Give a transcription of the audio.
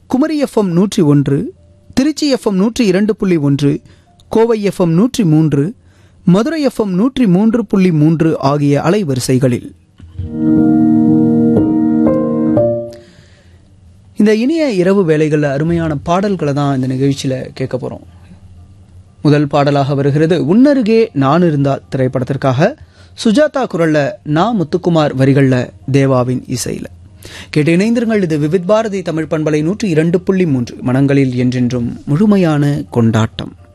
Kumari FM நூற்றி ஒன்று Trichy FM நூற்றி இரண்டு புள்ளி ஒன்று கோவை எஃப்எம் நூற்றி மூன்று மதுரை எஃப்எம் நூற்றி மூன்று புள்ளி மூன்று ஆகிய அலைவரிசைகளில் இந்த இனிய இரவு வேளைகளில் அருமையான பாடல்களை தான் இந்த நிகழ்ச்சியில் கேட்க போகிறோம் முதல் பாடலாக வருகிறது உன்னருகே நான் இருந்தால் திரைப்படத்திற்காக சுஜாதா குரல்ல நா முத்துக்குமார் வரிகளில் தேவாவின் இசையில் கேட்டு இணைந்திருங்கள் இது விவித் பாரதி தமிழ் பண்பலை நூற்றி இரண்டு புள்ளி மூன்று மனங்களில் என்றென்றும் முழுமையான கொண்டாட்டம்